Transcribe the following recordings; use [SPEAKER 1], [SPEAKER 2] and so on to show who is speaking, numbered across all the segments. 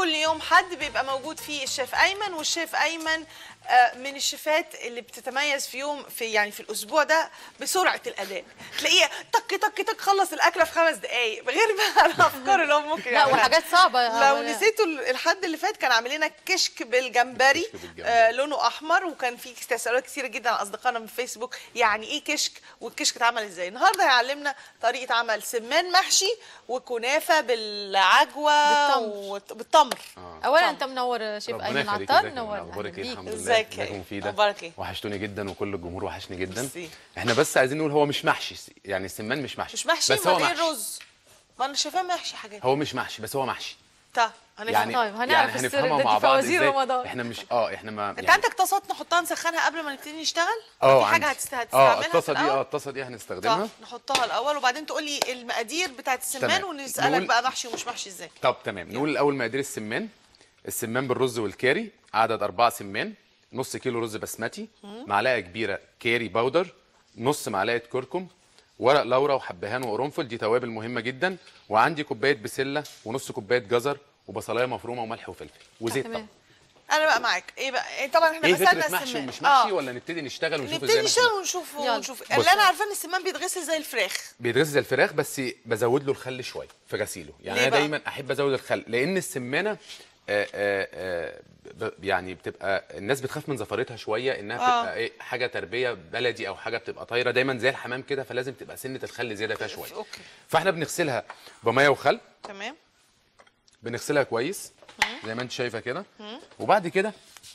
[SPEAKER 1] كل يوم حد بيبقى موجود فيه الشيف ايمن والشيف ايمن آه، من الشيفات اللي بتتميز في يوم في يعني في الاسبوع ده بسرعه الاداء تلاقيه طق طق طق خلص الاكله في خمس دقائق غير بقى الافكار اللي هو ممكن
[SPEAKER 2] لا
[SPEAKER 1] يعملها.
[SPEAKER 2] وحاجات صعبه
[SPEAKER 1] لو نسيتوا الحد اللي فات كان عامل لنا كشك بالجمبري
[SPEAKER 3] كشك بالجمبري.
[SPEAKER 1] آه لونه احمر وكان في تساؤلات كثيره جدا على اصدقائنا من فيسبوك يعني ايه كشك والكشك اتعمل ازاي النهارده هيعلمنا طريقه عمل سمان محشي وكنافه بالعجوه
[SPEAKER 2] بالتمر.
[SPEAKER 1] وت- بالتمر
[SPEAKER 2] اولا انت منور شيف
[SPEAKER 3] ربنا
[SPEAKER 2] ايمن
[SPEAKER 3] يخليك
[SPEAKER 2] عطار
[SPEAKER 3] ازيك يا
[SPEAKER 2] منور
[SPEAKER 3] جماعة؟ اخبارك ايه
[SPEAKER 2] بيك.
[SPEAKER 3] الحمد لله
[SPEAKER 1] ازيك يا
[SPEAKER 3] ازيك
[SPEAKER 1] إيه؟
[SPEAKER 3] مفيده
[SPEAKER 1] اخبارك ايه؟
[SPEAKER 3] وحشتوني جدا وكل الجمهور وحشني جدا
[SPEAKER 1] ميرسي.
[SPEAKER 3] احنا بس عايزين نقول هو مش محشي يعني السمان مش محشي
[SPEAKER 1] مش محشي
[SPEAKER 3] بس هو
[SPEAKER 1] امال ايه
[SPEAKER 3] محشي
[SPEAKER 1] الرز ما انا شايفاه محشي حاجات
[SPEAKER 3] هو مش محشي بس هو محشي
[SPEAKER 1] طب هنفهم
[SPEAKER 3] يعني
[SPEAKER 2] طيب، هنعرف
[SPEAKER 3] يعني
[SPEAKER 2] السر
[SPEAKER 3] هنفهمها
[SPEAKER 2] ده، دي
[SPEAKER 3] مع بعض
[SPEAKER 2] فوازير
[SPEAKER 3] ازاي
[SPEAKER 2] رمضان.
[SPEAKER 3] احنا مش اه احنا ما
[SPEAKER 1] انت
[SPEAKER 3] يعني-
[SPEAKER 1] عندك طاسات نحطها نسخنها قبل ما نبتدي نشتغل
[SPEAKER 3] اه
[SPEAKER 1] في حاجه
[SPEAKER 3] عندي.
[SPEAKER 1] هتست-
[SPEAKER 3] اه
[SPEAKER 1] هتستعملها
[SPEAKER 3] الطاسه
[SPEAKER 1] في
[SPEAKER 3] دي
[SPEAKER 1] الأول؟
[SPEAKER 3] اه الطاسه دي هنستخدمها
[SPEAKER 1] طب نحطها الاول وبعدين تقول لي المقادير بتاعت السمان
[SPEAKER 3] تمام.
[SPEAKER 1] ونسالك
[SPEAKER 3] نقول-
[SPEAKER 1] بقى محشي ومش محشي ازاي
[SPEAKER 3] طب تمام نقول الاول مقادير السمان السمان بالرز والكاري عدد أربعة سمان نص كيلو رز بسمتي معلقه كبيره كاري باودر نص معلقه كركم ورق لورا وحبهان وقرنفل دي توابل مهمه جدا وعندي كوبايه بسله ونص كوبايه جزر وبصلايه مفرومه وملح وفلفل وزيت
[SPEAKER 2] تمام.
[SPEAKER 1] طبعا انا بقى معاك ايه بقى إيه طبعا احنا
[SPEAKER 3] ايه
[SPEAKER 1] غسلنا
[SPEAKER 3] فكره محشي
[SPEAKER 1] السمان
[SPEAKER 3] ومش محشي
[SPEAKER 1] آه.
[SPEAKER 3] ولا نبتدي نشتغل ونشوف
[SPEAKER 1] نبتدي
[SPEAKER 3] ازاي
[SPEAKER 1] نشتغل
[SPEAKER 3] نحشي؟
[SPEAKER 1] ونشوف
[SPEAKER 2] يلا.
[SPEAKER 1] ونشوف
[SPEAKER 3] بص.
[SPEAKER 1] اللي انا عارفه ان السمان بيتغسل زي الفراخ
[SPEAKER 3] بيتغذى زي الفراخ بس بزود له الخل شويه في غسيله يعني
[SPEAKER 1] ليه
[SPEAKER 3] انا
[SPEAKER 1] بقى؟
[SPEAKER 3] دايما احب ازود الخل لان السمانه آه، آه، آه، ب- يعني بتبقى الناس بتخاف من زفرتها شويه انها
[SPEAKER 1] آه.
[SPEAKER 3] بتبقى ايه حاجه تربيه بلدي او حاجه بتبقى طايره دايما زي الحمام كده فلازم تبقى سنه الخل زياده فيها شويه
[SPEAKER 1] أوكي.
[SPEAKER 3] فاحنا بنغسلها بميه وخل
[SPEAKER 1] تمام
[SPEAKER 3] بنغسلها كويس زي ما انت شايفه كده وبعد كده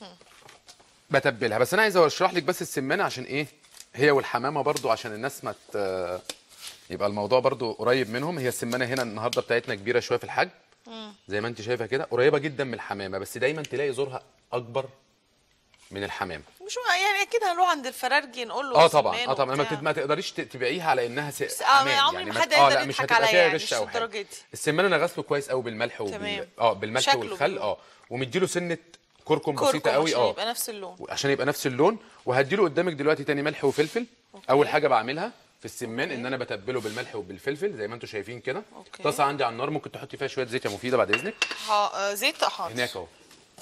[SPEAKER 3] بتبلها بس انا عايز اشرح لك بس السمانه عشان ايه هي والحمامه برضو عشان الناس ما ت... يبقى الموضوع برضو قريب منهم هي السمانه هنا النهارده بتاعتنا كبيره شويه في الحجم زي ما انت شايفه كده قريبه جدا من الحمامه بس دايما تلاقي زورها اكبر من الحمامه
[SPEAKER 1] مش يعني اكيد هنروح عند الفرارجي نقول له
[SPEAKER 3] اه طبعا
[SPEAKER 1] سمان
[SPEAKER 3] اه طبعا ما
[SPEAKER 1] وبتاع.
[SPEAKER 3] تت- ما تقدريش ت- تبيعيها على انها س...
[SPEAKER 1] آه،
[SPEAKER 3] حمام
[SPEAKER 1] عمري ما
[SPEAKER 3] ما-
[SPEAKER 1] حد
[SPEAKER 3] اه
[SPEAKER 1] يقدر
[SPEAKER 3] لا مش
[SPEAKER 1] يضحك
[SPEAKER 3] هتبقى
[SPEAKER 1] عليا
[SPEAKER 3] فيها
[SPEAKER 1] يعني،
[SPEAKER 3] غش
[SPEAKER 1] مش
[SPEAKER 3] او حاجه
[SPEAKER 1] للدرجة دي.
[SPEAKER 3] السمان انا غسله كويس قوي بالملح وبال
[SPEAKER 1] تمام.
[SPEAKER 3] اه بالملح
[SPEAKER 1] شكله
[SPEAKER 3] والخل
[SPEAKER 1] بال-
[SPEAKER 3] اه ومديله سنه كركم بسيطه
[SPEAKER 1] كركم
[SPEAKER 3] قوي
[SPEAKER 1] عشان
[SPEAKER 3] اه
[SPEAKER 1] يبقى نفس اللون
[SPEAKER 3] عشان يبقى نفس اللون وهديله قدامك دلوقتي تاني ملح وفلفل اول حاجه بعملها في السمان ان انا بتبله بالملح وبالفلفل زي ما انتم شايفين كده
[SPEAKER 1] أوكي.
[SPEAKER 3] طاسه عندي على النار ممكن تحطي فيها شويه زيت يا مفيده بعد اذنك
[SPEAKER 1] ها آه، زيت حاضر
[SPEAKER 3] هناك اهو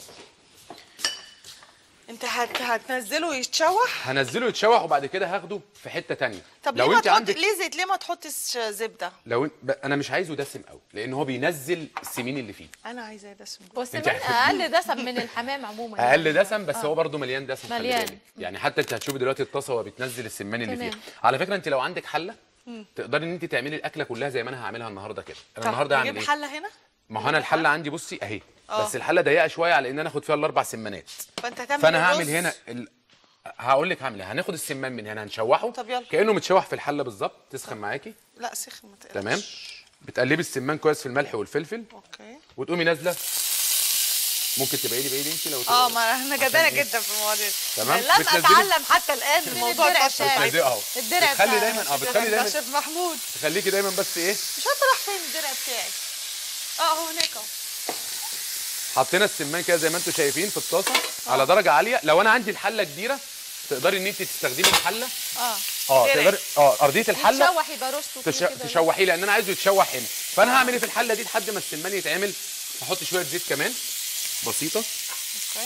[SPEAKER 1] انت هت... هتنزله يتشوح
[SPEAKER 3] هنزله يتشوح وبعد كده هاخده في حته تانية
[SPEAKER 1] طب ليه
[SPEAKER 3] لو
[SPEAKER 1] ما
[SPEAKER 3] انت
[SPEAKER 1] تحط
[SPEAKER 3] عندك
[SPEAKER 1] ليه زيت ليه ما تحطش زبده
[SPEAKER 3] لو انت... ب- انا مش عايزه دسم قوي لان هو بينزل السمين اللي فيه
[SPEAKER 1] انا عايزاه دسم
[SPEAKER 2] والسمان
[SPEAKER 3] انت-
[SPEAKER 2] اقل دسم من الحمام عموما
[SPEAKER 3] اقل دسم بس هو برده مليان دسم خلي
[SPEAKER 2] مليان.
[SPEAKER 3] بالك يعني حتى انت هتشوفي دلوقتي الطاسه وهي بتنزل السمان اللي
[SPEAKER 2] تمام.
[SPEAKER 3] فيها على فكره انت لو عندك حله تقدري ان انت تعملي الاكله كلها زي ما انا هعملها النهارده كده انا النهارده هعمل
[SPEAKER 1] نجيب
[SPEAKER 3] ايه
[SPEAKER 1] حله هنا
[SPEAKER 3] ما هو انا الحله عندي بصي اهي
[SPEAKER 1] اه.
[SPEAKER 3] بس الحله ضيقه شويه على ان انا اخد فيها الاربع سمانات
[SPEAKER 1] فانت هتعمل
[SPEAKER 3] فانا
[SPEAKER 1] الرز.
[SPEAKER 3] هعمل هنا ال... هقول لك هعمل ايه هناخد السمان من هنا هنشوحه
[SPEAKER 1] طب يلا.
[SPEAKER 3] كانه متشوح في الحله بالظبط تسخن معاكي
[SPEAKER 1] لا سخن ما تقلقش
[SPEAKER 3] تمام بتقلبي السمان كويس في الملح والفلفل
[SPEAKER 1] اوكي
[SPEAKER 3] وتقومي نازله ممكن تبعدي بعيد انت لو
[SPEAKER 1] اه ما احنا جدانه
[SPEAKER 3] عشان ايه؟
[SPEAKER 1] جدا في المواضيع دي.
[SPEAKER 3] تمام.
[SPEAKER 1] لازم
[SPEAKER 3] بتنزلي-
[SPEAKER 1] اتعلم حتى الان موضوع
[SPEAKER 2] الدرع
[SPEAKER 1] الطشه
[SPEAKER 2] بتاعك.
[SPEAKER 3] بتلزقه اهو
[SPEAKER 2] الدرع
[SPEAKER 3] بتخلي
[SPEAKER 2] بتاعك.
[SPEAKER 3] دايما اه بتخلي
[SPEAKER 1] ده
[SPEAKER 3] دايما
[SPEAKER 1] شيف محمود
[SPEAKER 3] تخليكي دايما بس ايه
[SPEAKER 1] مش عارفه راح فين الدرع بتاعي اه هو هناك اهو
[SPEAKER 3] حطينا السمان كده زي ما انتم شايفين في الطاسه على درجه عاليه لو انا عندي الحله كبيره تقدري ان انت تستخدمي الحله
[SPEAKER 1] اه
[SPEAKER 3] اه
[SPEAKER 1] درع.
[SPEAKER 3] تقدري اه ارضيه الحله
[SPEAKER 2] يتشوح يبقى روستو
[SPEAKER 3] تش...
[SPEAKER 2] فيه كده.
[SPEAKER 3] تشوحيه لان انا عايزه يتشوح هنا فانا هعمل ايه في الحله دي لحد ما السمان يتعمل هحط شويه زيت كمان بسيطه
[SPEAKER 1] اوكي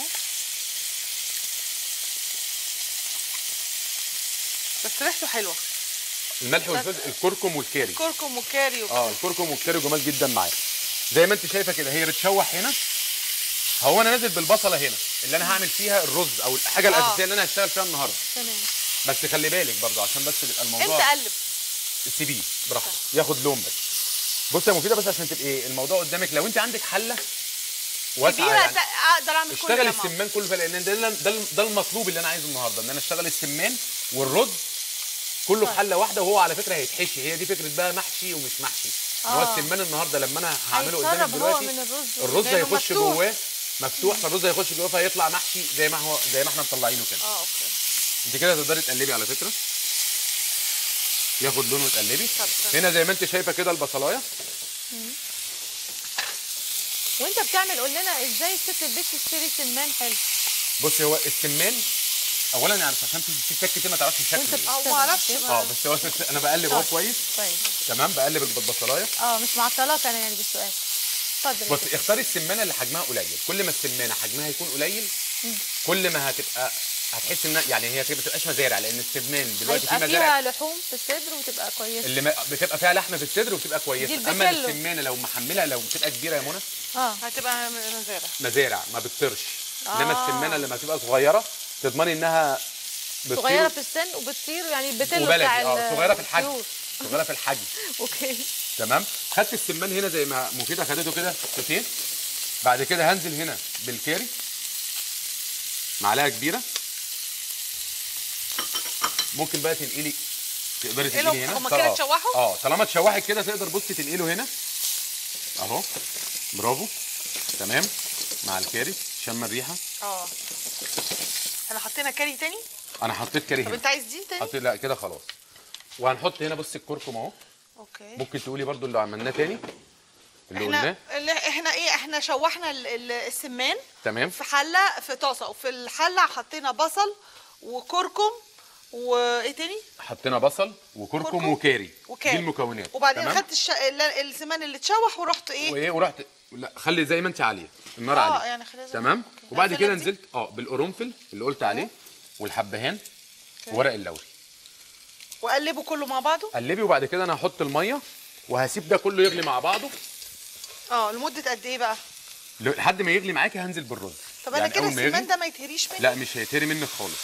[SPEAKER 1] بس ريحته حلوه
[SPEAKER 3] الملح والفلفل الكركم والكاري
[SPEAKER 1] كركم وكاري وكده.
[SPEAKER 3] اه الكركم والكاري جمال جدا معايا زي ما انت شايفه كده هي بتشوح هنا هو انا نازل بالبصله هنا اللي انا هعمل فيها الرز او الحاجه الاساسيه اللي انا هشتغل فيها النهارده
[SPEAKER 2] تمام
[SPEAKER 3] بس خلي بالك برضو عشان بس يبقى
[SPEAKER 1] انت
[SPEAKER 3] الموضوع
[SPEAKER 1] قلب
[SPEAKER 3] سيبيه براحته ياخد لون بس بص يا مفيده بس عشان تبقى ايه الموضوع قدامك لو انت عندك حله واسعه
[SPEAKER 1] كبيره
[SPEAKER 3] يعني
[SPEAKER 1] أت- اقدر اعمل كل
[SPEAKER 3] اشتغل
[SPEAKER 1] ده معاه.
[SPEAKER 3] السمان كله فيها، لان ده ده ده المطلوب اللي انا عايزه النهارده ان انا اشتغل السمان والرز كله في حله واحده وهو على فكره هيتحشي هي دي فكره بقى محشي ومش محشي إن هو
[SPEAKER 2] آه.
[SPEAKER 3] السمان النهارده لما انا هعمله
[SPEAKER 2] هيتسرب
[SPEAKER 3] قدامك
[SPEAKER 2] هو
[SPEAKER 3] دلوقتي
[SPEAKER 2] من الرز
[SPEAKER 3] الرز
[SPEAKER 1] لأنه
[SPEAKER 3] هيخش
[SPEAKER 1] مفتوح.
[SPEAKER 3] جواه مفتوح فالرز هيخش جواه فهيطلع محشي زي ما هو زي ما احنا مطلعينه كده
[SPEAKER 1] اه اوكي
[SPEAKER 3] انت كده تقدري تقلبي على فكره ياخد لون وتقلبي
[SPEAKER 1] طب، طب.
[SPEAKER 3] هنا زي ما انت شايفه كده البصلايه
[SPEAKER 2] وانت بتعمل قول لنا ازاي الست البيت تشتري سمان حلو
[SPEAKER 3] بصي هو السمان اولا يعني عشان في في ستات كتير ما تعرفش
[SPEAKER 2] وانت
[SPEAKER 3] شكله ايه.
[SPEAKER 1] اه ما اعرفش
[SPEAKER 2] بتشتغل
[SPEAKER 3] اه بس هو انا بقلب اهو
[SPEAKER 2] طيب.
[SPEAKER 3] كويس
[SPEAKER 2] طيب
[SPEAKER 3] تمام بقلب البصلايه
[SPEAKER 2] اه مش معطلاك انا يعني بالسؤال اتفضل
[SPEAKER 3] بص اختاري السمانه اللي حجمها قليل كل ما السمانه حجمها يكون قليل كل ما هتبقى هتحس ان يعني هي ما بتبقاش مزارع لان السمان دلوقتي في
[SPEAKER 2] هيبقى
[SPEAKER 3] مزارع
[SPEAKER 2] فيها لحوم في الصدر وتبقى كويسه
[SPEAKER 3] اللي ما بتبقى فيها لحمه في الصدر وبتبقى
[SPEAKER 2] دي
[SPEAKER 3] كويسه
[SPEAKER 2] البكلو.
[SPEAKER 3] اما السمانه لو محمله لو بتبقى كبيره يا منى
[SPEAKER 2] اه
[SPEAKER 1] هتبقى مزارع
[SPEAKER 3] مزارع ما بتطيرش انما
[SPEAKER 1] آه.
[SPEAKER 3] السمانه لما تبقى صغيره تضمني انها بتطير
[SPEAKER 2] صغيره في السن وبتطير يعني البتلو
[SPEAKER 3] وبلدي
[SPEAKER 2] بتاع
[SPEAKER 3] اه
[SPEAKER 2] ال-
[SPEAKER 3] صغيره في الحجم
[SPEAKER 2] الطيور.
[SPEAKER 3] صغيره في الحجم
[SPEAKER 2] اوكي
[SPEAKER 3] تمام خدت السمان هنا زي ما مفيده خدته كده شوتين بعد كده هنزل هنا بالكاري معلقه كبيره ممكن بقى تنقلي تقدري
[SPEAKER 1] تنقلهم؟
[SPEAKER 3] تنقلي هنا
[SPEAKER 1] هما كده
[SPEAKER 3] آه.
[SPEAKER 1] اتشوحوا؟
[SPEAKER 3] اه طالما اتشوحت كده تقدر بصي تنقله هنا اهو برافو تمام مع الكاري شم الريحه
[SPEAKER 1] اه احنا حطينا كاري تاني
[SPEAKER 3] انا حطيت كاري
[SPEAKER 1] طب
[SPEAKER 3] هنا
[SPEAKER 1] انت عايز دي تاني
[SPEAKER 3] حطيت لا كده خلاص وهنحط هنا بصي الكركم اهو
[SPEAKER 1] اوكي
[SPEAKER 3] ممكن تقولي برضو اللي عملناه تاني اللي قلناه
[SPEAKER 1] احنا اللي احنا ايه احنا شوحنا ال- ال- السمان
[SPEAKER 3] تمام
[SPEAKER 1] في حله في طاسه وفي الحله حطينا بصل وكركم وايه تاني
[SPEAKER 3] حطينا بصل وكركم
[SPEAKER 1] كركم
[SPEAKER 3] وكاري
[SPEAKER 1] وكاري
[SPEAKER 3] دي المكونات
[SPEAKER 1] وبعدين
[SPEAKER 3] تمام؟
[SPEAKER 1] خدت الش... ال- السمان اللي اتشوح ورحت ايه
[SPEAKER 3] وايه ورحت لا خلي زي ما انت عاليه النار
[SPEAKER 1] اه
[SPEAKER 3] عاليه
[SPEAKER 1] يعني خليها زي
[SPEAKER 3] تمام
[SPEAKER 1] ما- أوكي.
[SPEAKER 3] وبعد كده
[SPEAKER 1] الفلفل دي؟
[SPEAKER 3] نزلت اه بالقرنفل اللي قلت عليه والحبهان وورق اللوري
[SPEAKER 1] واقلبه كله مع بعضه
[SPEAKER 3] قلبي وبعد كده انا هحط الميه وهسيب ده كله يغلي مع بعضه
[SPEAKER 1] اه لمده قد ايه بقى
[SPEAKER 3] لحد ما يغلي معاكي هنزل بالرز
[SPEAKER 1] طب انا
[SPEAKER 3] يعني
[SPEAKER 1] كده
[SPEAKER 3] أول ما
[SPEAKER 1] السمان
[SPEAKER 3] يغلي-
[SPEAKER 1] ده ما يتهريش مني
[SPEAKER 3] لا مش هيتهري منك خالص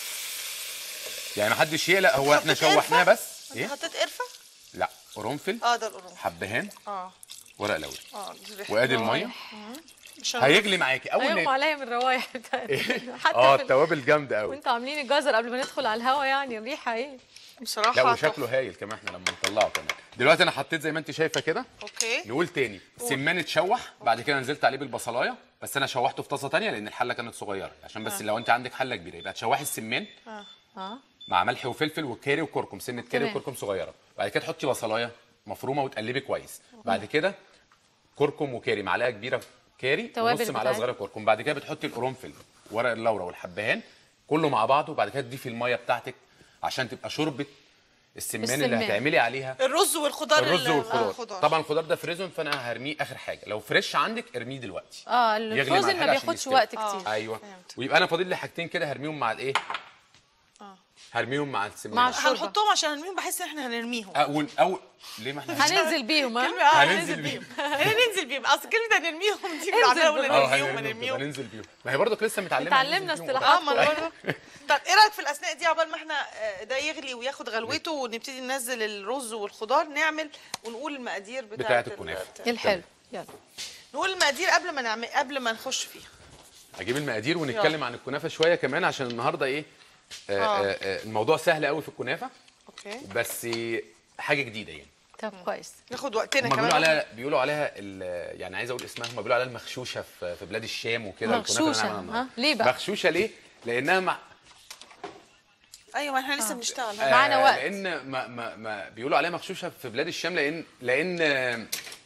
[SPEAKER 3] يعني محدش يقلق هو احنا
[SPEAKER 1] حطيت
[SPEAKER 3] شوحناه
[SPEAKER 1] قرفة؟
[SPEAKER 3] بس
[SPEAKER 1] انت
[SPEAKER 3] ايه
[SPEAKER 1] حطيت قرفه
[SPEAKER 3] لا قرنفل
[SPEAKER 1] اه ده القرنفل
[SPEAKER 3] حبهان
[SPEAKER 1] اه
[SPEAKER 3] ورق لوري
[SPEAKER 1] اه دي الريحة.
[SPEAKER 3] وادي الميه
[SPEAKER 1] مش
[SPEAKER 3] هيغلي معاكي اول
[SPEAKER 2] ايوه
[SPEAKER 3] ما
[SPEAKER 2] عليا من الروايح بتاعت حتى
[SPEAKER 3] اه
[SPEAKER 2] في ال-
[SPEAKER 3] التوابل جامده قوي
[SPEAKER 2] وانتوا عاملين الجزر قبل ما ندخل على الهوا يعني الريحه ايه
[SPEAKER 1] بصراحه
[SPEAKER 3] لا
[SPEAKER 1] تحفة.
[SPEAKER 3] وشكله هايل كمان احنا لما نطلعه كمان دلوقتي انا حطيت زي ما انت شايفه كده
[SPEAKER 1] اوكي
[SPEAKER 3] نقول تاني سمان اتشوح بعد كده نزلت عليه بالبصلايه بس انا شوحته في طاسه تانية لان الحله كانت صغيره عشان بس لو انت عندك حله كبيره يبقى تشوحي السمان
[SPEAKER 2] اه
[SPEAKER 3] مع ملح وفلفل وكاري وكركم سنه كاري
[SPEAKER 2] تمام.
[SPEAKER 3] وكركم صغيره بعد كده تحطي بصلايه مفرومه وتقلبي كويس بعد كده كركم وكاري معلقه كبيره كاري
[SPEAKER 2] توابل
[SPEAKER 3] ونص معلقه
[SPEAKER 2] بتاعتها.
[SPEAKER 3] صغيره كركم بعد كده بتحطي القرنفل ورق اللورا والحبهان كله مع بعضه وبعد كده تضيفي الميه بتاعتك عشان تبقى شوربه السمان, اللي
[SPEAKER 2] السمان.
[SPEAKER 3] هتعملي عليها
[SPEAKER 1] الرز والخضار
[SPEAKER 3] الرز
[SPEAKER 1] ال-
[SPEAKER 3] والخضار
[SPEAKER 1] آه، خضار.
[SPEAKER 3] طبعا الخضار ده فريزون فانا هرميه اخر حاجه لو فريش عندك ارميه دلوقتي
[SPEAKER 2] اه
[SPEAKER 3] يغلي مع
[SPEAKER 2] الفروزن
[SPEAKER 3] الحاجة
[SPEAKER 2] ما
[SPEAKER 3] عشان
[SPEAKER 2] بياخدش
[SPEAKER 3] يستوي.
[SPEAKER 2] وقت
[SPEAKER 1] آه.
[SPEAKER 2] كتير
[SPEAKER 3] ايوه
[SPEAKER 1] فهمت.
[SPEAKER 3] ويبقى انا فاضل لي حاجتين كده هرميهم مع الايه هرميهم مع السمان
[SPEAKER 2] مع الشوربة.
[SPEAKER 1] هنحطهم عشان نرميهم بحس ان احنا هنرميهم
[SPEAKER 3] اول اول ليه ما احنا
[SPEAKER 2] هننزل بيهم
[SPEAKER 1] كلمة
[SPEAKER 2] ها
[SPEAKER 1] اه
[SPEAKER 3] هننزل
[SPEAKER 1] هننزل بيهم هننزل بيهم اصل كلمة هنرميهم دي
[SPEAKER 2] انزل
[SPEAKER 1] بنعملها ولا
[SPEAKER 2] بيهم.
[SPEAKER 3] اه
[SPEAKER 1] نرميهم
[SPEAKER 3] هنرميهم
[SPEAKER 1] هنرميهم
[SPEAKER 3] هننزل بيهم ما هي برضك لسه متعلمه
[SPEAKER 2] اتعلمنا
[SPEAKER 3] هننزل بيهم.
[SPEAKER 2] اصطلاحات.
[SPEAKER 1] اه ما انا برضه طب ايه رايك في الاثناء دي عقبال ما احنا آه، ده يغلي وياخد غلوته ونبتدي ننزل الرز والخضار نعمل ونقول المقادير بتاعت
[SPEAKER 3] بتاعت
[SPEAKER 1] ال-
[SPEAKER 3] الكنافة.
[SPEAKER 2] ايه الحلو يلا
[SPEAKER 1] نقول المقادير قبل ما نعمل قبل ما نخش فيها
[SPEAKER 3] اجيب المقادير ونتكلم عن الكنافه شويه كمان عشان النهارده ايه آه
[SPEAKER 1] آه.
[SPEAKER 3] آه آه الموضوع سهل قوي في الكنافه
[SPEAKER 1] اوكي
[SPEAKER 3] بس حاجه جديده يعني
[SPEAKER 2] طب كويس
[SPEAKER 1] ناخد وقتنا
[SPEAKER 3] هم بيقولوا
[SPEAKER 1] كمان
[SPEAKER 3] عليها بيقولوا عليها ال- يعني عايز اقول اسمها هم بيقولوا عليها المخشوشه في في بلاد الشام وكده الكنافة اللي
[SPEAKER 2] مغشوشة،
[SPEAKER 3] أنا عاملها
[SPEAKER 2] ها؟
[SPEAKER 3] النهاردة.
[SPEAKER 2] ليه بقى؟
[SPEAKER 3] مخشوشه ليه لانها مع
[SPEAKER 1] ايوه ما احنا لسه بنشتغل
[SPEAKER 2] آه. معانا وقت.
[SPEAKER 3] لان ما ما ما بيقولوا عليها مغشوشه في بلاد الشام لان لان آه،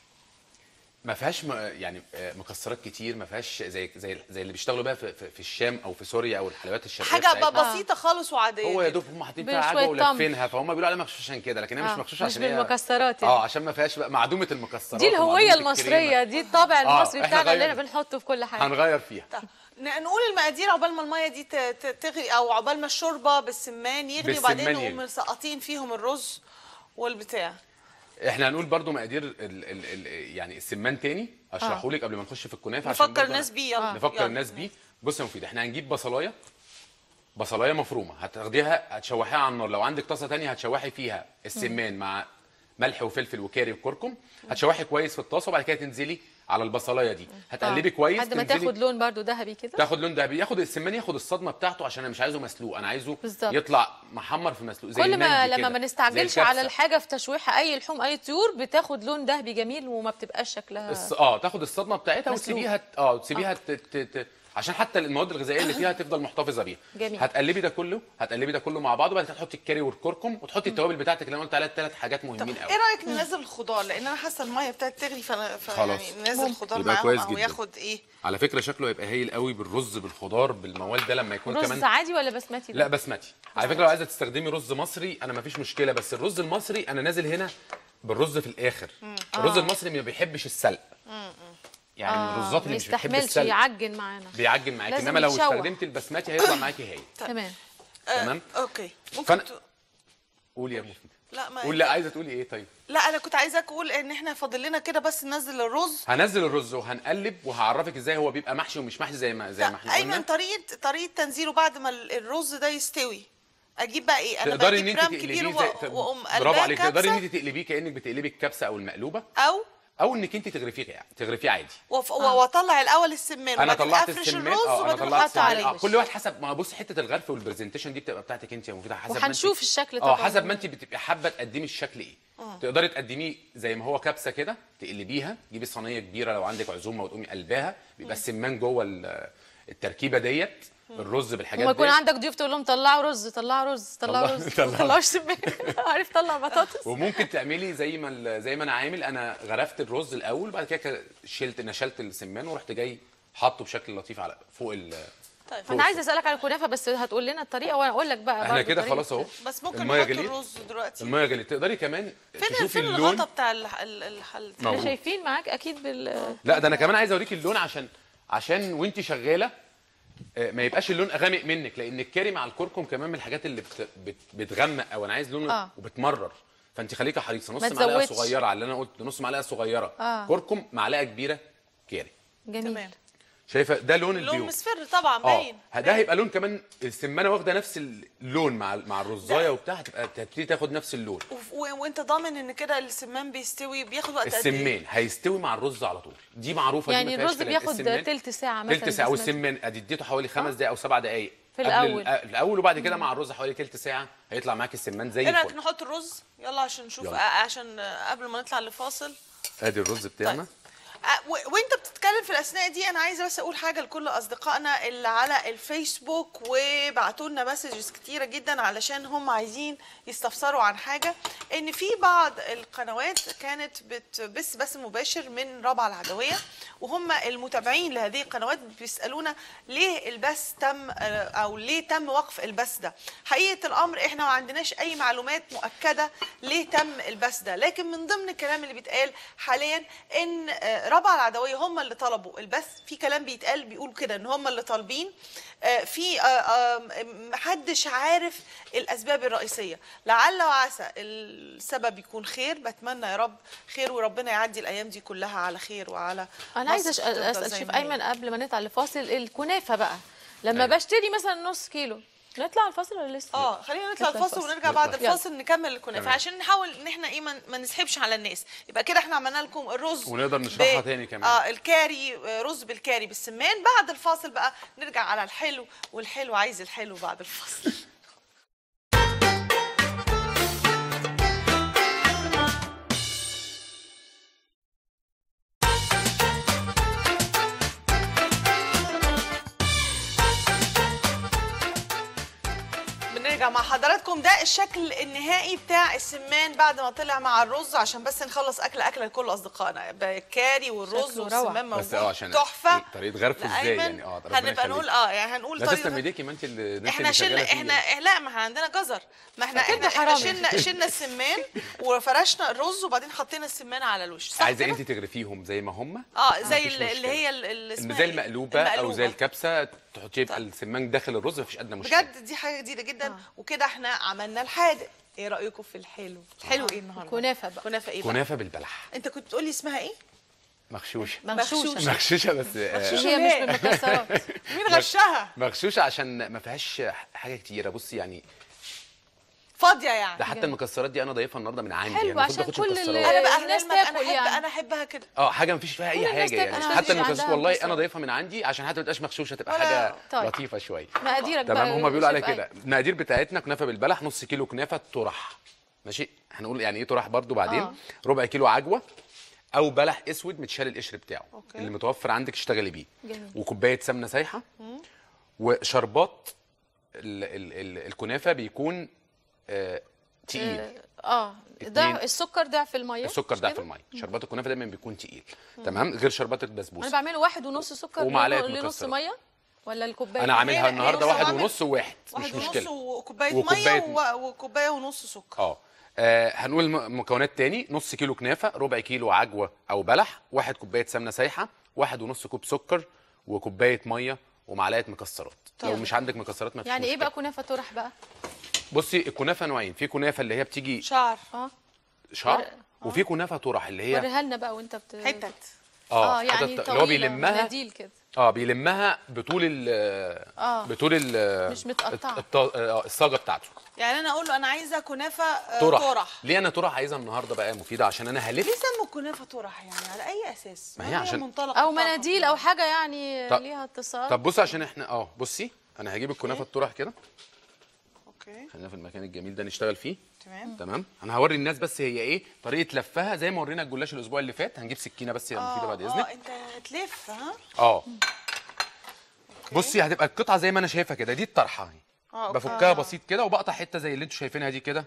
[SPEAKER 3] ما فيهاش م- يعني آه، مكسرات كتير ما فيهاش زي زي زي اللي بيشتغلوا بيها في, في, في الشام او في سوريا او الحلويات الشرقيه
[SPEAKER 1] حاجه
[SPEAKER 3] بتاعتنا.
[SPEAKER 1] بقى بسيطه خالص وعاديه
[SPEAKER 3] هو يا دوب هم حاطين فيها
[SPEAKER 2] بشوية
[SPEAKER 3] عجوه
[SPEAKER 2] تمر.
[SPEAKER 3] ولافينها فهم بيقولوا عليها مغشوشه عشان كده لكن هي
[SPEAKER 2] آه،
[SPEAKER 3] مش مغشوشه
[SPEAKER 2] مش
[SPEAKER 3] عشان هي
[SPEAKER 2] بالمكسرات يعني.
[SPEAKER 3] اه عشان ما فيهاش بقى معدومه المكسرات
[SPEAKER 2] دي الهويه
[SPEAKER 3] ومعدومة
[SPEAKER 2] المصريه
[SPEAKER 3] الكريمة.
[SPEAKER 2] دي الطابع
[SPEAKER 3] آه،
[SPEAKER 2] المصري
[SPEAKER 3] إحنا
[SPEAKER 2] بتاعنا اللي
[SPEAKER 3] غير-
[SPEAKER 2] احنا بنحطه في كل حاجه
[SPEAKER 3] هنغير فيها
[SPEAKER 1] طب ن- نقول المقادير عقبال ما الميه دي ت- ت- تغلي او عقبال ما الشوربه بالسمان يغلي
[SPEAKER 3] بالسمان
[SPEAKER 1] وبعدين
[SPEAKER 3] يغلي.
[SPEAKER 1] نقوم مسقطين فيهم الرز والبتاع
[SPEAKER 3] احنا هنقول برضو مقادير ال ال ال يعني السمان تاني اشرحه لك قبل ما نخش في الكنافه عشان
[SPEAKER 1] نفكر
[SPEAKER 3] برضو
[SPEAKER 1] الناس
[SPEAKER 3] أنا-
[SPEAKER 1] بيه يلا
[SPEAKER 3] نفكر
[SPEAKER 1] يلا.
[SPEAKER 3] الناس بيه بص يا مفيد احنا هنجيب بصلايه بصلايه مفرومه هتاخديها هتشوحيها على النار لو عندك طاسه تانية هتشوحي فيها السمان مع ملح وفلفل وكاري وكركم هتشوحي كويس في الطاسه وبعد كده تنزلي على البصلايه دي هتقلبي كويس
[SPEAKER 2] لحد ما
[SPEAKER 3] تنزلي-
[SPEAKER 2] تاخد لون برضو ذهبي كده
[SPEAKER 3] تاخد لون دهبي ياخد السمان ياخد الصدمه بتاعته عشان انا مش عايزه مسلوق انا عايزه
[SPEAKER 2] بالظبط.
[SPEAKER 3] يطلع محمر في مسلوق زي
[SPEAKER 2] كل ما
[SPEAKER 3] المندي
[SPEAKER 2] لما
[SPEAKER 3] كده،
[SPEAKER 2] ما
[SPEAKER 3] زي
[SPEAKER 2] نستعجلش على
[SPEAKER 3] الكبسة.
[SPEAKER 2] الحاجه في تشويحها اي لحوم اي طيور بتاخد لون ذهبي جميل وما بتبقاش شكلها
[SPEAKER 3] الص... اه تاخد الصدمه بتاعتها
[SPEAKER 2] مسلوق.
[SPEAKER 3] وتسيبيها ت- اه تسيبيها ت... ت... ت... عشان حتى المواد الغذائيه اللي فيها تفضل محتفظه بيها
[SPEAKER 2] جميل.
[SPEAKER 3] هتقلبي ده كله هتقلبي ده كله مع بعض وبعد كده تحطي الكاري والكركم وتحطي التوابل بتاعتك اللي انا قلت عليها الثلاث حاجات مهمين
[SPEAKER 1] ايه
[SPEAKER 3] قوي
[SPEAKER 1] رايك ننزل الخضار لان انا حاسه الميه ابتدت تغلي فانا ف-
[SPEAKER 3] خلاص.
[SPEAKER 1] يعني ننزل الخضار
[SPEAKER 3] يبقى
[SPEAKER 1] معاهم
[SPEAKER 3] كويس
[SPEAKER 1] او
[SPEAKER 3] جدا.
[SPEAKER 1] ياخد ايه
[SPEAKER 3] على فكره شكله هيبقى هايل قوي بالرز بالخضار بالموال ده لما يكون
[SPEAKER 2] رز
[SPEAKER 3] كمان
[SPEAKER 2] عادي ولا بسمتي
[SPEAKER 3] لا بسمتي على فكره لو عايزه تستخدمي رز مصري انا مفيش مشكله بس الرز المصري انا نازل هنا بالرز في الاخر الرز المصري ما بيحبش السلق يعني من الرزات
[SPEAKER 2] ما
[SPEAKER 3] اللي مش بتحب
[SPEAKER 2] يستحملش
[SPEAKER 3] السلق
[SPEAKER 2] يعجن معانا
[SPEAKER 3] بيعجن معاكي
[SPEAKER 2] لازم
[SPEAKER 3] انما لو
[SPEAKER 2] يتشوح.
[SPEAKER 3] استخدمت البسمتي هيطلع معاكي هايل
[SPEAKER 2] تمام
[SPEAKER 3] تمام
[SPEAKER 1] اوكي ممكن
[SPEAKER 3] فانا
[SPEAKER 1] ت-
[SPEAKER 3] قولي يا مفيد
[SPEAKER 1] لا ما
[SPEAKER 3] قول لا عايزه تقولي ايه طيب
[SPEAKER 1] لا انا كنت عايزاك اقول ان احنا فاضل لنا كده بس ننزل الرز
[SPEAKER 3] هنزل الرز وهنقلب وهعرفك ازاي هو بيبقى محشي ومش محشي زي ما زي ما احنا
[SPEAKER 1] ايمن
[SPEAKER 3] قلنا
[SPEAKER 1] طريقه طريقه تنزيله بعد ما ال- الرز ده يستوي اجيب بقى ايه انا
[SPEAKER 3] تقدري ان
[SPEAKER 1] بجيب
[SPEAKER 3] انت
[SPEAKER 1] رام كبير
[SPEAKER 3] تقلبيه
[SPEAKER 1] و-
[SPEAKER 3] زي
[SPEAKER 1] واقوم
[SPEAKER 3] برافو
[SPEAKER 1] قلباه
[SPEAKER 3] عليك تقدري ان
[SPEAKER 1] كبسة
[SPEAKER 3] انت تقلبيه كانك بتقلبي الكبسه او المقلوبه
[SPEAKER 1] او
[SPEAKER 3] او انك انت تغرفيه يعني تغرفيه عادي
[SPEAKER 1] وف- واطلع الاول السمان
[SPEAKER 3] انا
[SPEAKER 1] وبعدين
[SPEAKER 3] طلعت
[SPEAKER 1] افرش
[SPEAKER 3] السمان
[SPEAKER 1] الرز
[SPEAKER 3] اه انا
[SPEAKER 1] وبعدين
[SPEAKER 3] طلعت
[SPEAKER 1] احط
[SPEAKER 2] السمان.
[SPEAKER 3] السمان
[SPEAKER 2] عليه
[SPEAKER 3] اه كل واحد حسب ما بص حته الغرف والبرزنتيشن دي بتبقى بتاعتك انت يا مفيده حسب ما انت-
[SPEAKER 2] وهنشوف الشكل
[SPEAKER 3] اه
[SPEAKER 2] طبعا
[SPEAKER 3] حسب ما انت بتبقي حابه تقدمي الشكل ايه تقدري تقدميه زي ما هو كبسه كده تقلبيها تجيبي صينيه كبيره لو عندك عزومه وتقومي قلباها بيبقى السمان جوه ال- التركيبه ديت الرز بالحاجات
[SPEAKER 2] لما يكون
[SPEAKER 3] ديت
[SPEAKER 2] عندك ضيوف تقول لهم طلعوا رز طلعوا رز طلعوا
[SPEAKER 3] طلع-
[SPEAKER 2] رز
[SPEAKER 3] طلعوا.
[SPEAKER 2] ما طلعوش سمان عارف طلع بطاطس
[SPEAKER 3] وممكن تعملي زي ما ال- زي ما انا عامل انا غرفت الرز الاول بعد كده كده شلت نشلت السمان ورحت جاي حاطه بشكل لطيف على فوق ال
[SPEAKER 1] طيب
[SPEAKER 2] انا عايزه اسالك على الكنافه بس هتقول لنا الطريقه وانا اقول لك بقى
[SPEAKER 3] احنا
[SPEAKER 2] برضه
[SPEAKER 3] كده
[SPEAKER 2] طريقة-
[SPEAKER 3] خلاص اهو
[SPEAKER 1] بس ممكن
[SPEAKER 3] المية
[SPEAKER 1] نحط
[SPEAKER 3] غليت
[SPEAKER 1] الرز دلوقتي
[SPEAKER 3] الميه غليت تقدري كمان
[SPEAKER 1] فين
[SPEAKER 3] تشوفي
[SPEAKER 1] فين
[SPEAKER 3] اللون
[SPEAKER 1] الغطا بتاع الح- ال- الحل
[SPEAKER 3] موجود.
[SPEAKER 2] احنا شايفين معاك اكيد بال
[SPEAKER 3] لا ده انا كمان عايز اوريك اللون عشان عشان وانت شغاله آه، ما يبقاش اللون غامق منك لان الكاري مع الكركم كمان من الحاجات اللي بت بت بتغمق او انا عايز لون
[SPEAKER 2] آه.
[SPEAKER 3] وبتمرر فانت خليكي حريصه نص
[SPEAKER 2] ما
[SPEAKER 3] معلقه
[SPEAKER 2] تزودش.
[SPEAKER 3] صغيره على اللي انا قلت نص معلقه صغيره
[SPEAKER 2] آه.
[SPEAKER 3] كركم معلقه كبيره كاري
[SPEAKER 2] جميل
[SPEAKER 1] تمام
[SPEAKER 3] شايفه ده لون
[SPEAKER 1] لون
[SPEAKER 3] البيوت
[SPEAKER 1] مصفر طبعا
[SPEAKER 3] اه
[SPEAKER 1] باين
[SPEAKER 3] ده
[SPEAKER 1] باين.
[SPEAKER 3] هيبقى لون كمان السمانه واخده نفس اللون مع مع الرزايه وبتاع هتبقى تبتدي تاخد نفس اللون
[SPEAKER 1] وف- و- وانت ضامن ان كده السمان بيستوي بياخد وقت قد ايه؟
[SPEAKER 3] السمان هيستوي مع الرز على طول دي معروفه دي
[SPEAKER 2] يعني
[SPEAKER 3] ما فيهاش
[SPEAKER 2] الرز
[SPEAKER 3] كلام.
[SPEAKER 2] بياخد
[SPEAKER 3] السمان
[SPEAKER 2] تلت ساعه مثلا
[SPEAKER 3] تلت ساعه
[SPEAKER 2] بسمتي.
[SPEAKER 3] والسمان ادي اديته حوالي خمس دقائق او سبع دقائق
[SPEAKER 2] في
[SPEAKER 3] قبل
[SPEAKER 2] الأول.
[SPEAKER 3] ال- آه، الاول وبعد كده مع الرز حوالي تلت ساعه هيطلع معاك السمان زي
[SPEAKER 1] ايه رايك
[SPEAKER 3] الفل
[SPEAKER 1] نحط الرز يلا عشان نشوف
[SPEAKER 3] يلا.
[SPEAKER 1] آه، عشان آه، قبل ما نطلع لفاصل
[SPEAKER 3] ادي الرز بتاعنا
[SPEAKER 1] آه، و- وانت بتتكلم في الاثناء دي انا عايزه بس اقول حاجه لكل اصدقائنا اللي على الفيسبوك وبعتوا لنا مسجز كتيره جدا علشان هم عايزين يستفسروا عن حاجه ان في بعض القنوات كانت بتبث بث مباشر من رابعه العدويه وهم المتابعين لهذه القنوات بيسالونا ليه البث تم آه، او ليه تم وقف البث ده حقيقه الامر احنا ما عندناش اي معلومات مؤكده ليه تم البث ده لكن من ضمن الكلام اللي بيتقال حاليا ان آه، رابعه العدويه هم اللي طلبوا البث في كلام بيتقال بيقول كده ان هم اللي طالبين آه، في آه، آه، محدش عارف الاسباب الرئيسيه لعل وعسى السبب يكون خير بتمنى يا رب خير وربنا يعدي الايام دي كلها على خير وعلى
[SPEAKER 2] انا عايزه
[SPEAKER 1] مصر
[SPEAKER 2] أش-
[SPEAKER 1] تفضل
[SPEAKER 2] اسال
[SPEAKER 1] زي
[SPEAKER 2] شيف
[SPEAKER 1] ما هي.
[SPEAKER 2] ايمن قبل ما نطلع لفاصل الكنافه بقى لما
[SPEAKER 3] أيوة.
[SPEAKER 2] بشتري مثلا نص كيلو نطلع الفاصل ولا لسه
[SPEAKER 1] اه خلينا نطلع
[SPEAKER 2] نطلع
[SPEAKER 1] الفاصل
[SPEAKER 2] الفاصل.
[SPEAKER 1] ونرجع بعد
[SPEAKER 3] نطلع.
[SPEAKER 1] الفاصل نكمل الكنافه
[SPEAKER 3] تمام.
[SPEAKER 1] عشان نحاول ان احنا ايه ما ما نسحبش على الناس يبقى كده احنا عملنا لكم الرز
[SPEAKER 3] ونقدر نشرحها تاني كمان.
[SPEAKER 1] اه الكاري آه، رز بالكاري بالسمان بعد الفاصل بقى نرجع على الحلو والحلو عايز الحلو بعد الفاصل بنرجع مع حضراتكم ده الشكل النهائي بتاع السمان بعد ما طلع مع الرز عشان بس نخلص اكله اكله لكل اصدقائنا الكاري والرز
[SPEAKER 2] شكله
[SPEAKER 1] والسمان
[SPEAKER 2] روعة.
[SPEAKER 3] بس اه
[SPEAKER 1] موجود
[SPEAKER 3] عشان
[SPEAKER 1] تحفه
[SPEAKER 3] طريقه غرفه ازاي
[SPEAKER 1] لأيمن
[SPEAKER 3] يعني اه ربنا
[SPEAKER 1] هنبقى
[SPEAKER 3] يخليك.
[SPEAKER 1] نقول اه يعني هنقول
[SPEAKER 3] لا
[SPEAKER 1] طريقة-
[SPEAKER 3] تسلم ايديكي ما انت اللي الناس
[SPEAKER 1] احنا
[SPEAKER 3] اللي
[SPEAKER 1] شلنا
[SPEAKER 3] شغالة فيه
[SPEAKER 1] احنا
[SPEAKER 3] يعني.
[SPEAKER 1] لا ما احنا عندنا جزر ما احنا
[SPEAKER 2] أكيد
[SPEAKER 1] احنا, احنا
[SPEAKER 2] حرام.
[SPEAKER 1] شلنا شلنا السمان وفرشنا الرز وبعدين حطينا السمان على الوش صح
[SPEAKER 3] عايزه
[SPEAKER 1] كده؟
[SPEAKER 3] انت تغرفيهم زي ما هم
[SPEAKER 1] اه زي
[SPEAKER 3] مفيش
[SPEAKER 1] اللي, اللي
[SPEAKER 3] مشكلة.
[SPEAKER 1] هي ال- اللي
[SPEAKER 3] ان
[SPEAKER 1] اسمها
[SPEAKER 3] زي
[SPEAKER 1] إيه؟
[SPEAKER 3] المقلوبه او زي
[SPEAKER 1] المقلوبة.
[SPEAKER 3] الكبسه تحطي يبقى
[SPEAKER 1] طيب.
[SPEAKER 3] السمان داخل الرز مفيش ادنى مشكله
[SPEAKER 1] بجد دي حاجه جديده جدا وكده احنا عملنا الحادق ايه رايكم في الحلو الحلو ايه النهارده
[SPEAKER 2] كنافه بقى
[SPEAKER 1] كنافه ايه بقى
[SPEAKER 3] كنافه بالبلح
[SPEAKER 1] انت كنت تقولي اسمها ايه
[SPEAKER 3] مغشوشه
[SPEAKER 2] مغشوشه
[SPEAKER 3] مغشوشه بس آه،
[SPEAKER 1] مغشوشة.
[SPEAKER 2] هي مش
[SPEAKER 1] ليه؟
[SPEAKER 2] بالمكسرات
[SPEAKER 1] مين غشها
[SPEAKER 3] مغشوشه عشان ما فيهاش حاجه كتيره بصي يعني
[SPEAKER 1] فاضيه
[SPEAKER 3] ده
[SPEAKER 1] يعني
[SPEAKER 3] حتى المكسرات دي انا ضايفها النهارده من عندي
[SPEAKER 2] حلو،
[SPEAKER 3] يعني المفروض
[SPEAKER 2] عشان
[SPEAKER 3] باخدش
[SPEAKER 2] كل
[SPEAKER 3] مكسرات.
[SPEAKER 2] ال-
[SPEAKER 1] انا بقى
[SPEAKER 2] الناس
[SPEAKER 1] الناس
[SPEAKER 2] تاكل
[SPEAKER 1] انا احب
[SPEAKER 2] يعني.
[SPEAKER 1] انا احبها كده
[SPEAKER 3] اه حاجه مفيش فيها
[SPEAKER 2] كل
[SPEAKER 3] اي
[SPEAKER 2] الناس
[SPEAKER 3] حاجه
[SPEAKER 2] تاكل،
[SPEAKER 3] يعني
[SPEAKER 2] أنا
[SPEAKER 3] حتى
[SPEAKER 2] مفيش
[SPEAKER 3] المكسرات
[SPEAKER 2] عندها
[SPEAKER 3] والله
[SPEAKER 2] مكسرات.
[SPEAKER 3] انا ضايفها من عندي عشان حتى ما تبقاش مغشوشه تبقى
[SPEAKER 1] ولا-
[SPEAKER 3] حاجه
[SPEAKER 2] طيب.
[SPEAKER 3] لطيفه شويه
[SPEAKER 2] مقاديرك بقى
[SPEAKER 3] تمام هما بيقولوا عليها
[SPEAKER 2] شيف
[SPEAKER 3] كده
[SPEAKER 2] أيمن.
[SPEAKER 3] المقادير بتاعتنا كنافه بالبلح نص كيلو كنافه طرح ماشي هنقول يعني ايه طرح برضو بعدين
[SPEAKER 2] آه.
[SPEAKER 3] ربع كيلو عجوه او بلح اسود متشال القشر بتاعه
[SPEAKER 1] أوكي.
[SPEAKER 3] اللي متوفر عندك اشتغلي بيه
[SPEAKER 2] جميل.
[SPEAKER 3] وكوبايه سمنه سايحه وشربات ال ال ال الكنافه بيكون آه تقيل
[SPEAKER 2] اه
[SPEAKER 3] اتنين.
[SPEAKER 2] ضعف السكر ضعف الميه
[SPEAKER 3] السكر
[SPEAKER 2] مش
[SPEAKER 3] ضعف
[SPEAKER 2] كده؟
[SPEAKER 3] الميه شربات الكنافه دايما بيكون تقيل تمام غير شربات
[SPEAKER 2] انا
[SPEAKER 3] البسبوسه
[SPEAKER 2] بعمله واحد ونص سكر
[SPEAKER 3] ومعلقة
[SPEAKER 2] لنص
[SPEAKER 3] مكسرات.
[SPEAKER 2] ميه ولا الكوبايه
[SPEAKER 3] انا عاملها
[SPEAKER 1] هنا-
[SPEAKER 3] النهارده
[SPEAKER 1] هنا
[SPEAKER 3] واحد
[SPEAKER 1] بعمل
[SPEAKER 3] ونص وواحد
[SPEAKER 1] واحد
[SPEAKER 3] مش
[SPEAKER 1] ونص
[SPEAKER 3] مشكله
[SPEAKER 1] وكوبايه
[SPEAKER 3] وكوباية
[SPEAKER 1] ميه و- وكوبايه ونص سكر
[SPEAKER 3] اه آه، هنقول م- مكونات تاني نص كيلو كنافه ربع كيلو عجوه او بلح واحد كوبايه سمنه سايحه واحد ونص كوب سكر وكوبايه ميه ومعلقه مكسرات لو
[SPEAKER 2] طيب.
[SPEAKER 3] مش عندك مكسرات ما فيش
[SPEAKER 2] يعني ايه
[SPEAKER 3] مشكلة.
[SPEAKER 2] بقى كنافه طرح بقى
[SPEAKER 3] بصي الكنافه نوعين في كنافه اللي هي بتيجي
[SPEAKER 1] شعر
[SPEAKER 2] اه
[SPEAKER 3] شعر وفي كنافه طرح اللي هي
[SPEAKER 2] وريها لنا بقى وانت بت
[SPEAKER 1] حتت
[SPEAKER 2] اه
[SPEAKER 3] حتت-
[SPEAKER 2] يعني
[SPEAKER 3] اللي هو
[SPEAKER 2] طويلة،
[SPEAKER 3] بيلمها
[SPEAKER 2] مناديل كده
[SPEAKER 3] اه بيلمها بطول ال
[SPEAKER 2] آه.
[SPEAKER 3] بطول ال
[SPEAKER 2] مش متقطعة.
[SPEAKER 3] الط- الط- آه، الصاجه بتاعته
[SPEAKER 1] يعني انا اقول له انا عايزه كنافه آه،
[SPEAKER 3] طرح
[SPEAKER 1] طرح
[SPEAKER 3] ليه انا طرح عايزها النهارده بقى مفيده عشان انا هلف
[SPEAKER 1] ليه سموا الكنافه طرح يعني على اي اساس
[SPEAKER 3] ما هي عشان-
[SPEAKER 1] منطلق
[SPEAKER 2] او
[SPEAKER 1] الطرح.
[SPEAKER 2] مناديل او حاجه يعني
[SPEAKER 3] طب-
[SPEAKER 2] ليها اتصال
[SPEAKER 3] طب بص عشان احنا اه بصي انا هجيب الكنافه الطرح كده
[SPEAKER 1] اوكي
[SPEAKER 3] خلينا في المكان الجميل ده نشتغل فيه
[SPEAKER 1] تمام
[SPEAKER 3] تمام انا هوري الناس بس هي ايه طريقه لفها زي ما ورينا الجلاش الاسبوع اللي فات هنجيب سكينه بس يا مفيده بعد
[SPEAKER 1] اه
[SPEAKER 3] اذنك
[SPEAKER 1] انت هتلف ها
[SPEAKER 3] اه بصي هتبقى القطعه زي ما انا شايفها كده دي الطرحه اهي
[SPEAKER 1] اه أوكي.
[SPEAKER 3] بفكها بسيط كده وبقطع حته زي اللي انتوا شايفينها دي كده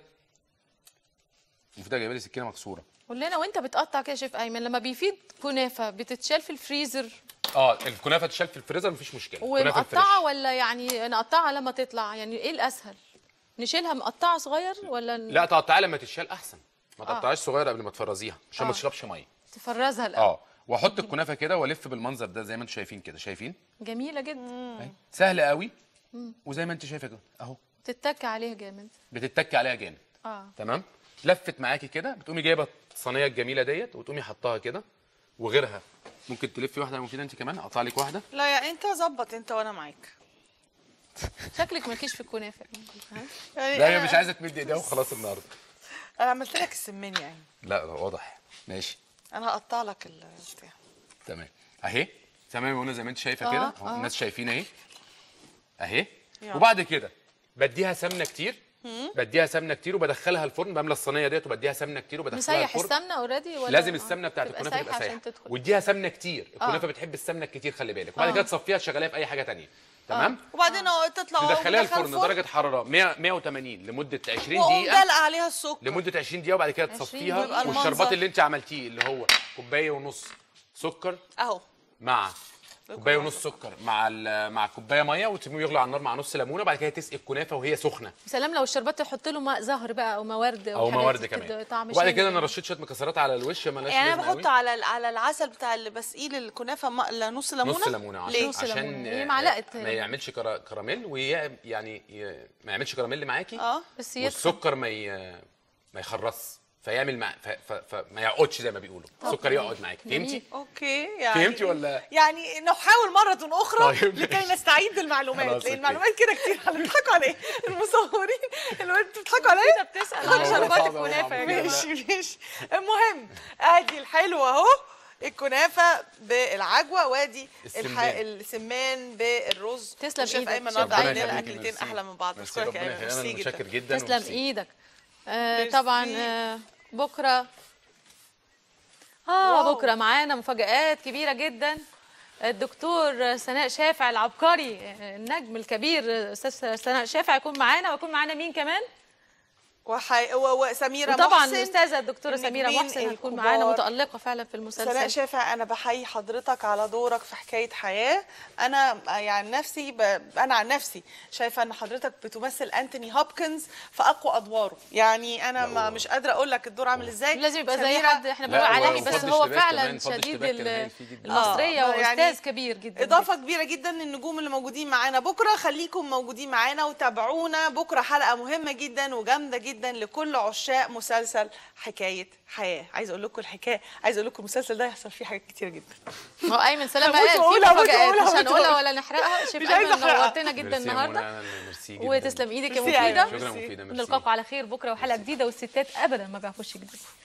[SPEAKER 3] مفيده جايبه لي سكينه مكسوره
[SPEAKER 2] قول لنا وانت بتقطع كده يا شيف ايمن لما بيفيد كنافه بتتشال في الفريزر
[SPEAKER 3] اه الكنافه تشال في الفريزر مفيش مشكله كنافه الفريش.
[SPEAKER 2] ومقطعه ولا يعني نقطعها لما تطلع يعني ايه الاسهل نشيلها مقطعه صغير ولا ن-
[SPEAKER 3] لا تقطعيها لما تتشال احسن ما
[SPEAKER 2] آه.
[SPEAKER 3] تقطعيش صغيره قبل ما تفرزيها عشان ما
[SPEAKER 2] آه.
[SPEAKER 3] تشربش ميه
[SPEAKER 2] تفرزها الاول
[SPEAKER 3] اه واحط الكنافه كده والف بالمنظر ده زي ما انتم شايفين كده شايفين
[SPEAKER 2] جميله جدا
[SPEAKER 3] أهي. سهل قوي وزي ما انت شايفه كده اهو
[SPEAKER 2] تتك عليها جامد
[SPEAKER 3] بتتك عليها جامد
[SPEAKER 2] اه
[SPEAKER 3] تمام لفت معاكي كده بتقومي جايبه الصينيه الجميله ديت وتقومي حطاها كده وغيرها ممكن تلفي واحده مفيده انت كمان اقطع لك واحده
[SPEAKER 1] لا يعني انت ظبط انت وانا معاك
[SPEAKER 2] شكلك مالكيش في الكنافه
[SPEAKER 1] يعني
[SPEAKER 3] لا هي
[SPEAKER 1] أنا-
[SPEAKER 3] مش عايزه تمد ايديها وخلاص النهارده
[SPEAKER 1] انا عملت لك السمين يعني
[SPEAKER 3] لا لا واضح ماشي
[SPEAKER 1] انا هقطع لك البتاع
[SPEAKER 3] تمام اهي تمام وانا زي ما انت شايفه
[SPEAKER 2] آه،
[SPEAKER 3] كده أهو
[SPEAKER 2] آه.
[SPEAKER 3] الناس شايفين اهي اهي
[SPEAKER 1] يلا.
[SPEAKER 3] وبعد كده بديها سمنه كتير بديها سمنه كتير وبدخلها الفرن بملى الصينيه ديت وبديها سمنه كتير وبدخلها
[SPEAKER 2] مسيح
[SPEAKER 3] الفرن
[SPEAKER 2] السمنه اوريدي ولا
[SPEAKER 3] لازم
[SPEAKER 2] آه،
[SPEAKER 3] السمنه بتاعت
[SPEAKER 2] تبقى
[SPEAKER 3] الكنافه تبقى
[SPEAKER 2] سايحة
[SPEAKER 3] سايحه
[SPEAKER 2] عشان تدخل
[SPEAKER 3] واديها سمنه كتير الكنافه بتحب السمنه الكتير خلي بالك وبعد
[SPEAKER 2] آه.
[SPEAKER 3] كده تصفيها تشغليها في اي حاجه تانية تمام
[SPEAKER 1] وبعدين تطلع
[SPEAKER 3] تدخليها
[SPEAKER 1] وتدخل
[SPEAKER 3] الفرن درجه حراره 100 180 لمده 20
[SPEAKER 1] وأقوم
[SPEAKER 3] دقيقه
[SPEAKER 1] دلقه عليها السكر
[SPEAKER 3] لمده 20 دقيقه وبعد كده
[SPEAKER 2] 20
[SPEAKER 3] تصفيها
[SPEAKER 2] دقيقة.
[SPEAKER 3] والشربات
[SPEAKER 1] المنظر.
[SPEAKER 3] اللي انت عملتيه اللي هو كوبايه ونص سكر
[SPEAKER 1] اهو
[SPEAKER 3] مع كوبايه ونص سكر مع ال- مع كوبايه ميه وتسيبهم يغلوا على النار مع نص ليمونه بعد كده تسقي الكنافه وهي سخنه
[SPEAKER 2] سلام لو الشربات تحط له ماء زهر بقى او موارد
[SPEAKER 3] او
[SPEAKER 2] حاجات
[SPEAKER 3] موارد
[SPEAKER 2] تدي
[SPEAKER 3] كمان
[SPEAKER 2] طعم
[SPEAKER 3] وبعد
[SPEAKER 2] شامل
[SPEAKER 3] كده انا
[SPEAKER 2] يعني.
[SPEAKER 3] رشيت شويه مكسرات على الوش مالهاش
[SPEAKER 1] يعني انا
[SPEAKER 3] لازمة
[SPEAKER 1] بحط
[SPEAKER 3] قوي.
[SPEAKER 1] على ال- على العسل بتاع اللي بسقيه الكنافه م- لا نص ليمونه
[SPEAKER 3] نص ليمونه عشان
[SPEAKER 1] ليه
[SPEAKER 2] نص
[SPEAKER 3] عشان
[SPEAKER 2] ليمونة. هي
[SPEAKER 3] آه،
[SPEAKER 2] معلقة
[SPEAKER 3] ما
[SPEAKER 2] ليمون.
[SPEAKER 3] يعملش كرا- كراميل وي يعني ي- ما يعملش كراميل معاكي
[SPEAKER 1] اه
[SPEAKER 2] بس يدخل
[SPEAKER 3] والسكر ما ي... ما يخرص فيعمل مع... ف... ف... فما يقعدش زي ما بيقولوا السكر يقعد معاكي
[SPEAKER 2] جميل.
[SPEAKER 3] فهمتي
[SPEAKER 1] اوكي يعني
[SPEAKER 3] فهمتي ولا-
[SPEAKER 1] يعني نحاول مره اخرى
[SPEAKER 3] طيب.
[SPEAKER 1] لكي نستعيد المعلومات
[SPEAKER 3] خلاص،
[SPEAKER 1] لان
[SPEAKER 3] أوكي.
[SPEAKER 1] المعلومات كده كتير بتضحكوا على ايه المصورين اللي انتوا بتضحكوا على ايه
[SPEAKER 2] بتسال
[SPEAKER 3] الموضوع
[SPEAKER 2] عن شربات
[SPEAKER 3] صعب أوي يا
[SPEAKER 2] الكنافه يا
[SPEAKER 3] عم.
[SPEAKER 2] جماعه
[SPEAKER 1] ماشي ماشي المهم ادي الحلو اهو الكنافه بالعجوه وادي الح...
[SPEAKER 3] السمان.
[SPEAKER 1] السمان بالرز
[SPEAKER 2] تسلم
[SPEAKER 1] وشيف
[SPEAKER 2] إيدك،
[SPEAKER 1] ايمن
[SPEAKER 2] شيف
[SPEAKER 1] النهارده
[SPEAKER 2] أيمن.
[SPEAKER 1] عامل لنا
[SPEAKER 3] ربنا يخليكي،
[SPEAKER 1] اكلتين
[SPEAKER 3] ميرسي.
[SPEAKER 1] احلى من بعض
[SPEAKER 3] ميرسي،
[SPEAKER 1] بشكرك يا
[SPEAKER 3] ربنا
[SPEAKER 1] ايمن
[SPEAKER 3] يخليك. انا
[SPEAKER 1] ميرسي
[SPEAKER 3] متشكر
[SPEAKER 1] جدا
[SPEAKER 3] جدا
[SPEAKER 2] تسلم
[SPEAKER 3] وميرسي.
[SPEAKER 2] ايدك آه
[SPEAKER 1] ميرسي.
[SPEAKER 2] طبعا آه بكره اه
[SPEAKER 1] واو.
[SPEAKER 2] بكره معانا مفاجآت كبيره جدا الدكتور سناء شافع العبقري آه، النجم الكبير آه، استاذ سناء شافع يكون معانا ويكون معانا مين كمان
[SPEAKER 1] وحي... و... وسميره
[SPEAKER 2] وطبعا
[SPEAKER 1] محسن
[SPEAKER 2] الاستاذه الدكتوره سميره
[SPEAKER 1] النجمين
[SPEAKER 2] محسن هتكون
[SPEAKER 1] الكبار.
[SPEAKER 2] معانا متالقه فعلا في
[SPEAKER 1] سناء
[SPEAKER 2] المسلسل
[SPEAKER 1] شافع انا بحيي حضرتك على دورك في حكايه حياه انا يعني نفسي ب... انا عن نفسي شايفه ان حضرتك بتمثل انتوني هوبكنز في اقوى ادواره يعني انا ما مش قادره اقول لك الدور عامل ازاي
[SPEAKER 2] لازم يبقى زي
[SPEAKER 1] سميرة
[SPEAKER 2] حد احنا
[SPEAKER 3] لا،
[SPEAKER 2] بنقول
[SPEAKER 3] هو
[SPEAKER 2] عالمي بس
[SPEAKER 3] فضل
[SPEAKER 2] هو
[SPEAKER 3] اشتباك
[SPEAKER 2] فعلا
[SPEAKER 3] كمان، فضل
[SPEAKER 2] شديد
[SPEAKER 3] اشتباك كان
[SPEAKER 2] ال-
[SPEAKER 3] هايل فيه جدا.
[SPEAKER 2] المصريه
[SPEAKER 1] آه، يعني
[SPEAKER 2] واستاذ كبير جدا
[SPEAKER 1] اضافه كبيره جدا للنجوم اللي موجودين معانا بكره خليكم موجودين معانا وتابعونا بكره حلقه مهمه جدا وجامده جدا لكل عشاق مسلسل حكايه حياه عايز اقول لكم الحكايه عايز اقول لكم المسلسل ده هيحصل فيه حاجات كتيره جدا
[SPEAKER 2] هو ايمن سلام
[SPEAKER 1] هموت
[SPEAKER 2] قال في
[SPEAKER 1] وأقولها، هموت
[SPEAKER 2] مفاجآت
[SPEAKER 1] وأقولها،
[SPEAKER 2] مش
[SPEAKER 1] هموت
[SPEAKER 2] هنقولها
[SPEAKER 1] وأقولها.
[SPEAKER 2] ولا نحرقها شيف
[SPEAKER 1] مش عايزة
[SPEAKER 2] ايمن
[SPEAKER 1] أحرقها.
[SPEAKER 2] نورتنا جدا
[SPEAKER 3] ميرسي يا
[SPEAKER 2] النهارده
[SPEAKER 3] منى، أنا ميرسي جدا
[SPEAKER 2] وتسلم ايدك يا
[SPEAKER 1] ميرسي يا أيمن.
[SPEAKER 2] مفيده
[SPEAKER 3] شكرا
[SPEAKER 1] ميرسي.
[SPEAKER 3] مفيده ميرسي
[SPEAKER 2] نلقاكم على خير بكره وحلقه جديده والستات ابدا ما بيعرفوش يكذبوا